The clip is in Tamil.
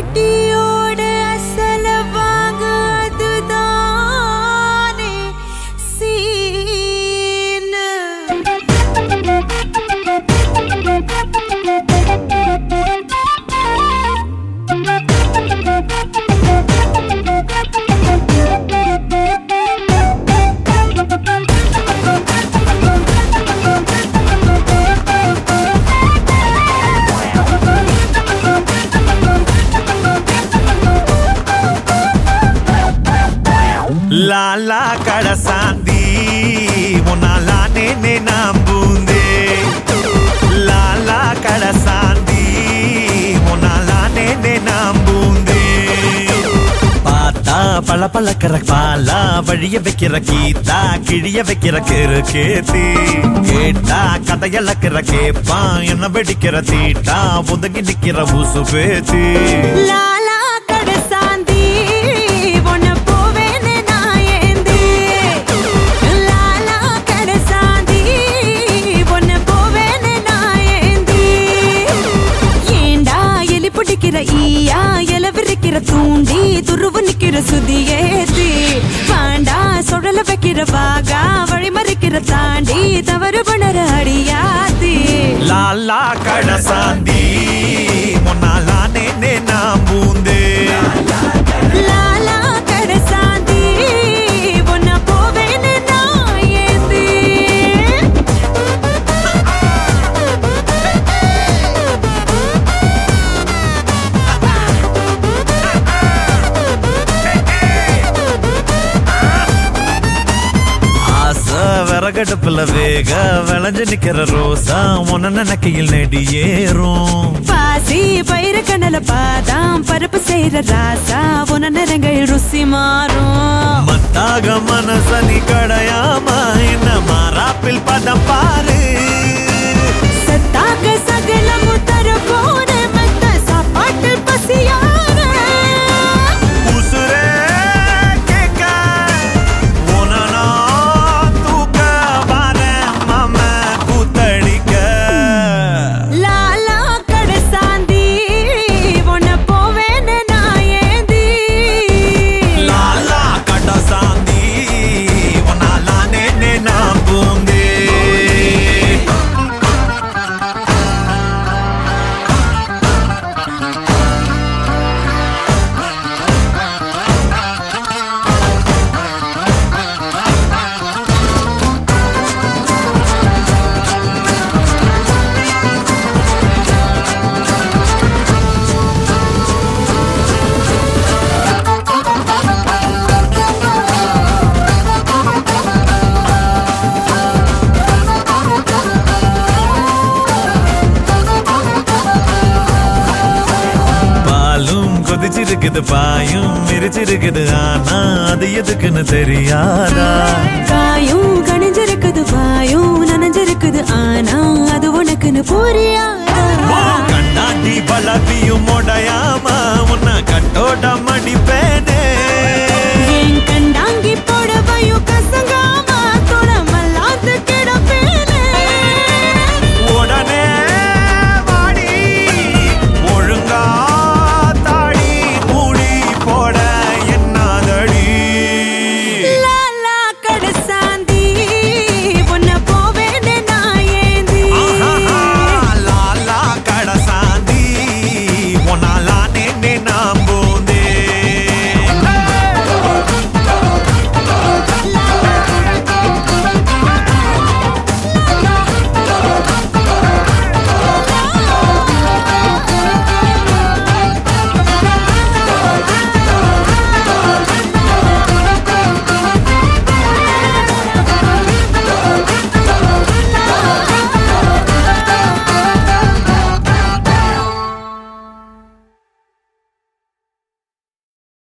அடியோட அசல வாங்க அதுதானே சீனு லாலா கடசாந்தி உன்னாலா நேனே நாம் பூந்தே லாலா கடசாந்தி உன்னாலா நேனே நாம் பூந்தே பார்த்தா பல பழக்கிற பாலா வழிய வைக்கிற கீதா கிழிய வைக்கிற கிரு கேத்தி கேட்டா கதையளக்கிற கேப்பா என்ன வெடிக்கிற தீட்டா ஒதுங்கி நிக்கிற ஊசு பேத்தி லாலா கடசாந்தி உன்னை போவேன்னு நான் ஏந்தி லாலா கடசாந்தி உன்னை போவேன்னு நான் ஏந்தி ஏண்டா எலி பிடிக்கிற ஈயா எல விரிக்கிற தூண்டி துருவு நிக்கிற சுதி ஏத்தி பாண்டா சுழல வைக்கிற வாகா வழி மறிக்கிற தாண்டி தவறு பண்ணற அடியாத்தி லாலா கடசாந்தி முன்னாலா நேனே நாம் பூந்தே லாலா கடசாந்தி உன்னை போவேன்னு நான் ஏந்தி ஆசை விறகடுப்புல வேக விளைஞ்சு நிக்கிற ரோசா உன நினைக்கையில் நெடி ஏறும் பாசி பயிர கண்ணல பாதாம் பருப்பு செய்யற ராசா உன நிறங்கள் ருசி மாறும் மத்தாக மனசனி கடையாம என்ன மாறாப்பில் பதம் பாரு சத்தாக சகலமும் தர போன மத்த சாப்பாட்டு பசியார உசுரே கேட்க உன நான் தூக்க வரேன் மாம கூத்தடிக்க லாலா கடசாந்தி உன்னை போவேன்னு நான் ஏந்தி லாலா கடசாந்தி உன்னாலா நேனே நாம் பூந்தே பாலும் கொதிச்சிருக்குது பாயும் மிரிச்சிருக்குது ஆனா அது எதுக்குன்னு தெரியாதா காயும் கணிஞ்சிருக்குது வாயும் நனைஞ்சிருக்குது ஆனா அது உனக்குன்னு புரியாதா ஓ கண்ணாடி பலப்பியும் உடையாம உன்னை கட்டோட மடிப்பேனே என் கண்டாங்கி புடவையும் கசங்காம துணமல்லாது கிடப்பேனே உடனே வாடி ஒழுங்கா தாடி மூடி போட என்னாதடி லாலா கடசாந்தி உன்னை போவேன்னு நான் ஏந்தி ஆஹாஹா, லாலா கடசாந்தி உன்னாலா நேனே நான்